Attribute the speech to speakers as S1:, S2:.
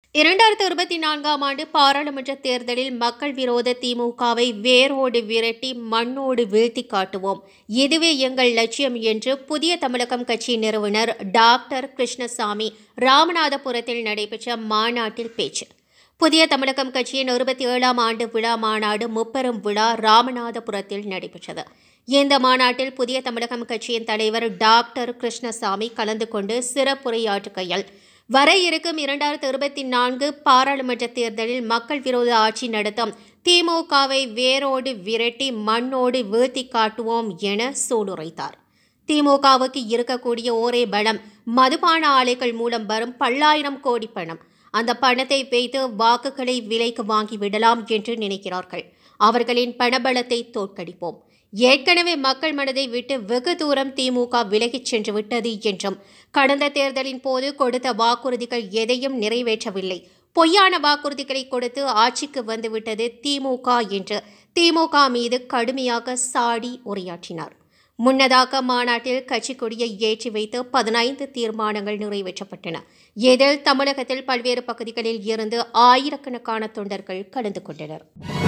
S1: இரண்டாயிரத்து இருபத்தி நான்காம் ஆண்டு பாராளுமன்ற தேர்தலில் மக்கள் விரோத திமுகவை வேரோடு விரட்டி மண்ணோடு வீழ்த்தி காட்டுவோம் இதுவே எங்கள் லட்சியம் என்று புதிய தமிழகம் கட்சி நிறுவனர் டாக்டர் கிருஷ்ணசாமி ராமநாதபுரத்தில் நடைபெற்ற மாநாட்டில் பேச்சு புதிய தமிழகம் கட்சியின் இருபத்தி ஏழாம் ஆண்டு விழா மாநாடு முப்பெரும் விழா ராமநாதபுரத்தில் நடைபெற்றது இந்த மாநாட்டில் புதிய தமிழகம் கட்சியின் தலைவர் டாக்டர் கிருஷ்ணசாமி கலந்து கொண்டு சிறப்புரையாற்றுகையில் வர இருக்கும் இரண்டாயிரத்து இருபத்தி நான்கு பாராளுமன்ற தேர்தலில் மக்கள் விரோத ஆட்சி நடத்தும் திமுகவை வேரோடு விரட்டி மண்ணோடு வீழ்த்தி காட்டுவோம் என சூளுரைத்தார் திமுகவுக்கு இருக்கக்கூடிய ஒரே பலம் மதுபான ஆலைகள் மூலம் வரும் பல்லாயிரம் கோடி பணம் அந்த பணத்தை வைத்து வாக்குகளை விலைக்கு வாங்கி விடலாம் என்று நினைக்கிறார்கள் அவர்களின் பணபலத்தை தோற்கடிப்போம் ஏற்கனவே மக்கள் மனதை விட்டு வெகு தூரம் திமுக விலகிச் சென்று விட்டது என்றும் கடந்த தேர்தலின் போது கொடுத்த வாக்குறுதிகள் எதையும் நிறைவேற்றவில்லை பொய்யான வாக்குறுதிகளை கொடுத்து ஆட்சிக்கு வந்துவிட்டது திமுக என்று திமுக மீது கடுமையாக சாடி உரையாற்றினார் முன்னதாக மாநாட்டில் கட்சி கொடியை ஏற்றி வைத்து பதினைந்து தீர்மானங்கள் நிறைவேற்றப்பட்டன இதில் தமிழகத்தில் பல்வேறு பகுதிகளில் இருந்து ஆயிரக்கணக்கான தொண்டர்கள் கலந்து கொண்டனர்